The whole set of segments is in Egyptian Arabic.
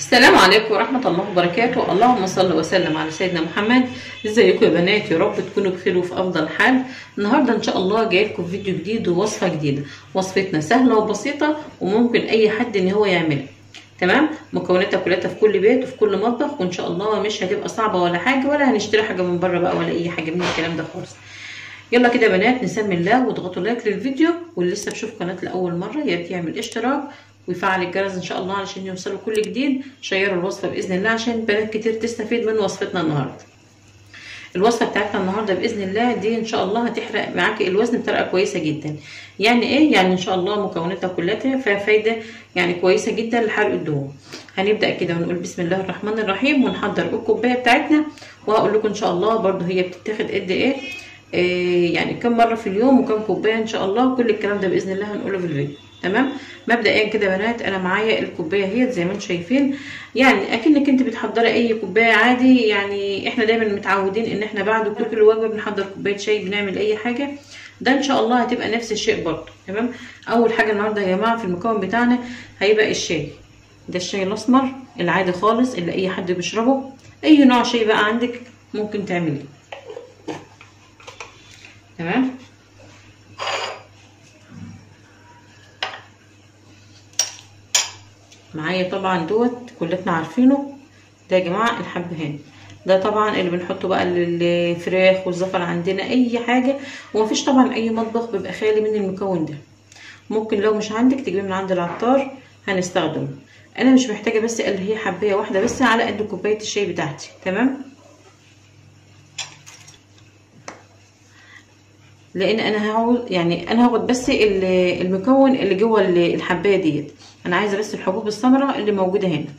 السلام عليكم ورحمة الله وبركاته اللهم صل وسلم على سيدنا محمد ازيكم يا بنات يا رب تكونوا بخير وفي افضل حال النهارده ان شاء الله جاي لكم فيديو جديد ووصفة جديدة وصفتنا سهلة وبسيطة وممكن اي حد ان هو يعملها تمام مكوناتها كلها في كل بيت وفي كل مطبخ وان شاء الله مش هتبقى صعبة ولا حاجة ولا هنشتري حاجة من بره بقى ولا اي حاجة من الكلام ده خالص يلا كده يا بنات نسمي الله واضغطوا لايك للفيديو واللي لسه بشوف قناتي لاول مره يا ريت يعمل اشتراك ويفعل الجرس ان شاء الله علشان يوصلوا كل جديد شيروا الوصفه باذن الله عشان بنات كتير تستفيد من وصفتنا النهارده الوصفه بتاعتنا النهارده باذن الله دي ان شاء الله هتحرق معاكي الوزن بطريقه كويسه جدا يعني ايه يعني ان شاء الله مكوناتها كلها فيها فايده يعني كويسه جدا لحرق الدهون هنبدا كده ونقول بسم الله الرحمن الرحيم ونحضر الكوبايه بتاعتنا وهقول لكم ان شاء الله برده هي بتتاخد قد ايه إيه يعني كم مره في اليوم وكم كوبايه ان شاء الله كل الكلام ده باذن الله هنقوله في الفيديو تمام مبدئيا كده يا بنات انا معايا الكوبايه اهي زي ما انتم شايفين يعني اكنك انت بتحضري اي كوبايه عادي يعني احنا دايما متعودين ان احنا بعد كل وجبه بنحضر كوبايه شاي بنعمل اي حاجه ده ان شاء الله هتبقى نفس الشيء برضه تمام اول حاجه النهارده يا جماعه في المكون بتاعنا هيبقى الشاي ده الشاي الاسمر العادي خالص اللي اي حد بيشربه اي نوع شاي بقى عندك ممكن تعمليه تمام معايا طبعا دوت كلنا عارفينه ده يا جماعه الحبهان ده طبعا اللي بنحطه بقى للفراخ والزفر عندنا اي حاجه ومفيش طبعا اي مطبخ بيبقى خالي من المكون ده ممكن لو مش عندك تجيبيه من عند العطار هنستخدمه انا مش محتاجه بس اللي هي حبايه واحده بس على قد كوبايه الشاي بتاعتي تمام لان انا هقعد يعني انا هاخد بس المكون اللي جوه الحبايه ديت انا عايزه بس الحبوب السمراء اللي موجوده هنا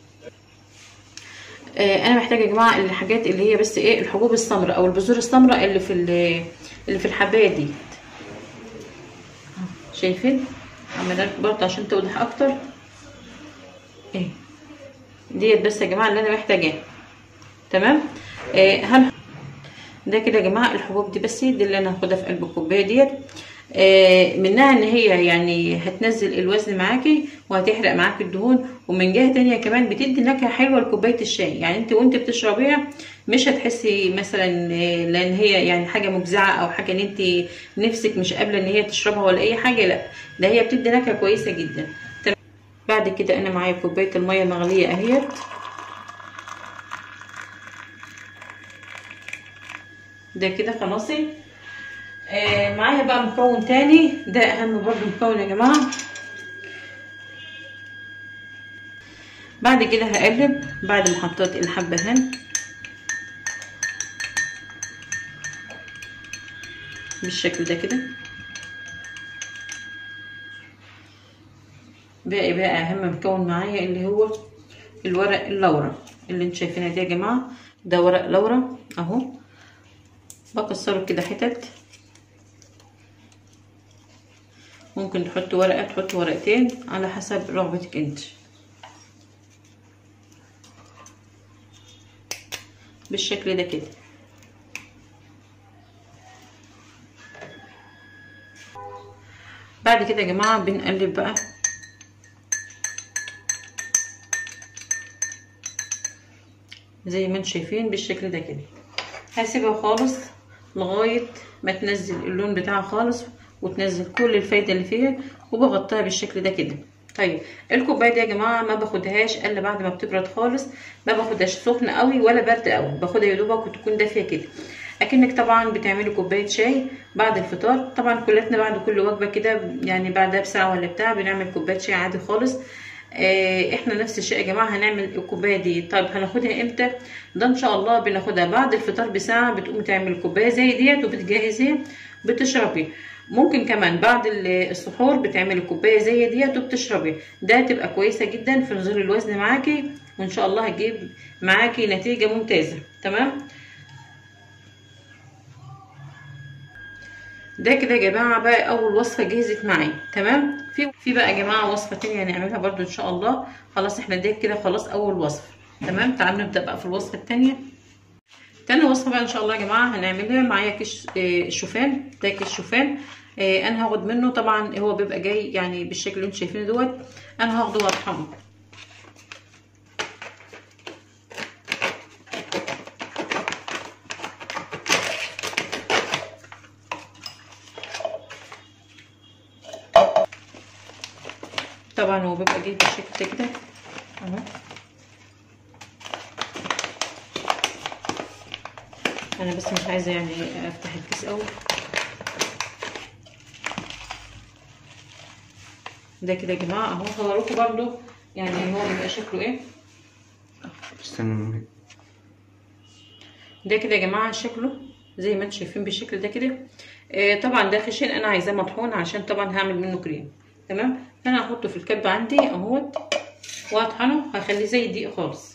آه انا محتاجه يا جماعه الحاجات اللي هي بس ايه الحبوب السمراء او البذور السمراء اللي في اللي في الحبايه ديت شايفين عملها لكم برضه عشان توضح اكتر ايه ديت بس يا جماعه اللي انا محتاجاها تمام آه هل ده كده يا جماعه الحبوب دي بس دي اللي انا هاخدها في قلب الكوبايه ديت آه منها ان هي يعني هتنزل الوزن معاكي وهتحرق معاكي الدهون ومن جهه تانية كمان بتدي نكهه حلوه لكوبايه الشاي يعني انت وانت بتشربيها مش هتحسي مثلا لان هي يعني حاجه مجزعه او حاجه ان انت نفسك مش قابله ان هي تشربها ولا اي حاجه لا ده هي بتدي نكهه كويسه جدا بعد كده انا معايا كوبايه الميه مغليه اهيت ده كده خلاصي آه معايا بقى مكون تاني ده اهم برضو مكون يا جماعه بعد كده هقلب بعد ما حطيت الحبهان بالشكل ده كده باقي بقى اهم مكون معايا اللي هو الورق اللورا اللي انتوا شايفينها دي يا جماعه ده ورق لورا اهو بكسره كده حتت ممكن تحط ورقه تحط ورقتين على حسب رغبتك انت بالشكل ده كده بعد كده يا جماعه بنقلب بقى زي ما انتم شايفين بالشكل ده كده هسيبها خالص لغايه ما تنزل اللون بتاعها خالص وتنزل كل الفايده اللي فيها وبغطيها بالشكل ده كده طيب الكوبايه دي يا جماعه ما باخدهاش الا بعد ما بتبرد خالص ما باخدهاش سخنه قوي ولا برد قوي باخدها يا دوبك وتكون دافيه كده اكنك طبعا بتعملي كوبايه شاي بعد الفطار طبعا كلنا بعد كل وجبه كده يعني بعدها بساعه ولا بتاع بنعمل كوبايه شاي عادي خالص آه احنا نفس الشيء يا جماعه هنعمل الكوبايه دي طيب هناخدها امتى ده ان شاء الله بناخدها بعد الفطار بساعه بتقوم تعمل كوبايه زي ديت وبتجهزيها بتشربي ممكن كمان بعد السحور بتعملي كوبايه زي ديت وبتشربي ده تبقى كويسه جدا في نزول الوزن معاكي وان شاء الله هتجيب معاكي نتيجه ممتازه تمام ده كده يا جماعه بقى اول وصفه جهزت معايا تمام في في بقى يا جماعه وصفه تانية هنعملها برده ان شاء الله خلاص احنا ده كده خلاص اول وصفه تمام تعالوا نبدا بقى في الوصفه الثانيه تاني وصفه بقى ان شاء الله يا جماعه هنعملها معايا كيس شوفان ده كيس شوفان آه انا هاخد منه طبعا هو بيبقى جاي يعني بالشكل اللي انتم شايفينه دوت انا هاخده واطحنه طبعا هو بيبقى جاي بالشكل ده كده اهو انا بس مش عايزه يعني افتح الكيس قوي ده كده يا جماعه اهو هوريكم برضو يعني هو بيبقى شكله ايه استنى ده كده يا جماعه شكله زي ما انتم شايفين بالشكل ده كده آه طبعا ده خشن انا عايزاه مطحون عشان طبعا هعمل منه كريم تمام فانا هحطه في الكب عندي اهوت واطحنه هخليه زي الدقيق خالص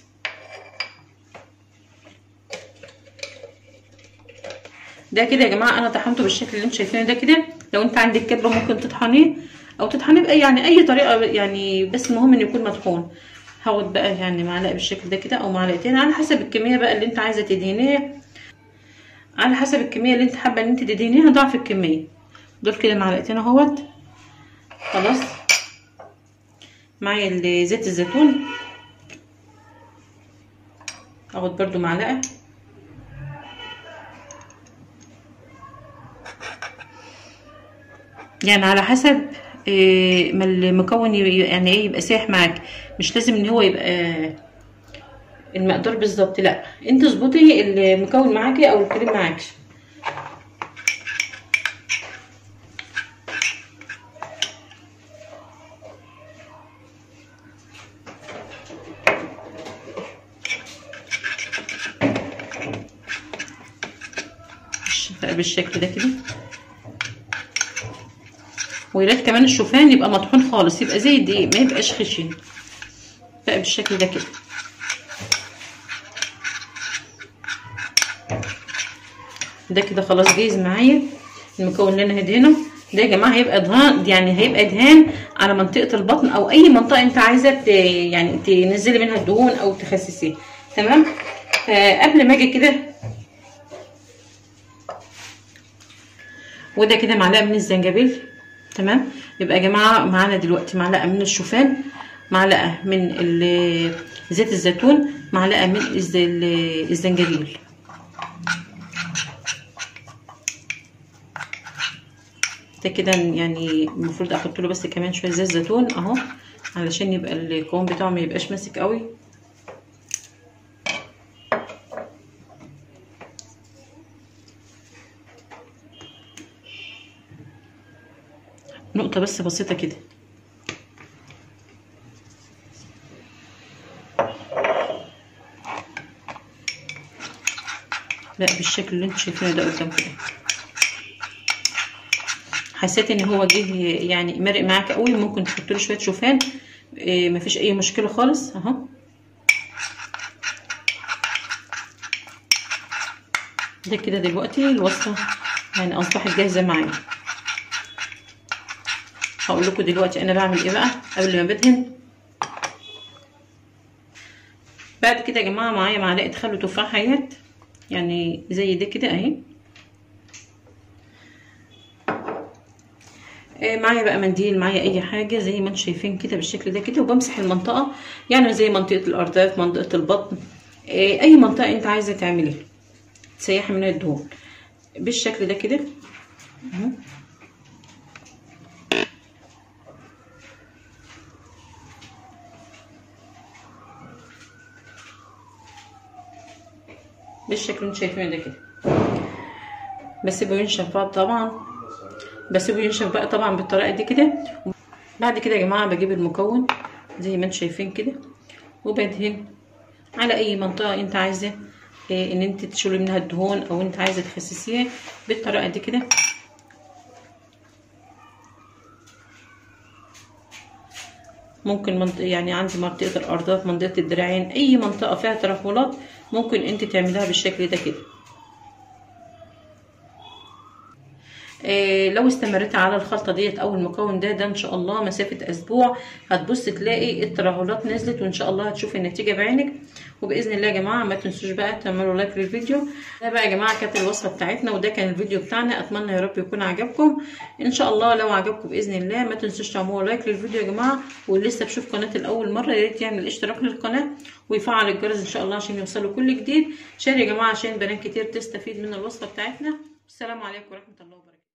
ده كده يا جماعه انا طحنته بالشكل اللي انتم شايفينه ده كده لو انت عندك كبه ممكن تطحنيه او تطحنيه باي يعني اي طريقه يعني بس المهم انه يكون مطحون هاخد بقى يعني معلقه بالشكل ده كده او معلقتين على حسب الكميه بقى اللي انت عايزه تدهنيها على حسب الكميه اللي انت حابه ان انت تدهنيها ضعف الكميه دول كده معلقتين اهوت خلاص معايا زيت الزيتون اخد برضو معلقه يعني على حسب إيه ما المكون يعني ايه يبقى سايح معاك مش لازم ان هو يبقى المقدار بالظبط لا انت اظبطي المكون معاكي او الكريم معاكي بالشكل ده كده وياريت كمان الشوفان يبقى مطحون خالص يبقى زي الدقيق ما يبقاش خشن بقى بالشكل ده كده ده كده خلاص جاهز معايا المكون اللي انا هدهنه ده يا جماعه هيبقى دهان يعني هيبقى دهان على منطقه البطن او اي منطقه انت عايزه يعني تنزلي منها الدهون او تخسسيه تمام فقبل ما اجي كده وده كده معلقه من الزنجبيل تمام يبقى يا جماعه معانا دلوقتي معلقه من الشوفان معلقه من زيت الزيتون معلقه من الزنجبيل ده كده يعني المفروض احط له بس كمان شويه زيت زيتون اهو علشان يبقى القوام بتاعه ما يبقاش ماسك قوي نقطة بس بسيطة كده لا بالشكل اللي انتوا شايفينه ده قدامكم ده حسيت ان هو جه يعني مرق معاك قوي ممكن تحط له شويه شوفان إيه مفيش اي مشكله خالص اهو ده كده دلوقتي الوصفه يعني اصبحت جاهزه معايا هقول لكم دلوقتي انا بعمل ايه بقى قبل ما بدهن بعد كده يا جماعه معايا معلقه خل وتفاح اهيت يعني زي ده كده اهي معايا بقى منديل معايا اي حاجه زي ما انتم شايفين كده بالشكل ده كده وبمسح المنطقه يعني زي منطقه الارداف منطقه البطن اي منطقه انت عايزه تعمليها تسيحي منها الدهون بالشكل ده كده اهو بالشكل اللي انتم شايفينه ده كده بسيبه ينشف بقى طبعا بسيبه ينشف بقى طبعا بالطريقه دي كده بعد كده يا جماعه بجيب المكون زي ما انتم شايفين كده وبدهن على اي منطقه انت عايزه إيه ان انت تشيلي منها الدهون او انت عايزه تخسسيها بالطريقه دي كده ممكن منطقة يعني عندي منطقة الأرضات منطقة الدراعين أي منطقة فيها ترهلات ممكن انت تعملها بالشكل ده كده إيه لو استمريت على الخلطه ديت او المكون ده ده ان شاء الله مسافه اسبوع هتبص تلاقي الترهلات نزلت وان شاء الله هتشوفي النتيجه بعينك وباذن الله يا جماعه ما تنسوش بقى تعملوا لايك للفيديو ده بقى يا جماعه كانت الوصفه بتاعتنا وده كان الفيديو بتاعنا اتمنى يا رب يكون عجبكم ان شاء الله لو عجبكم باذن الله ما تنسوش تعملوا لايك للفيديو يا جماعه واللي لسه بشوف قناتي لاول مره يا ريت يعمل اشتراك للقناه ويفعل الجرس ان شاء الله عشان يوصله كل جديد شير يا جماعه عشان بنات كتير تستفيد من الوصفه بتاعتنا السلام عليكم ورحمه الله وبركاته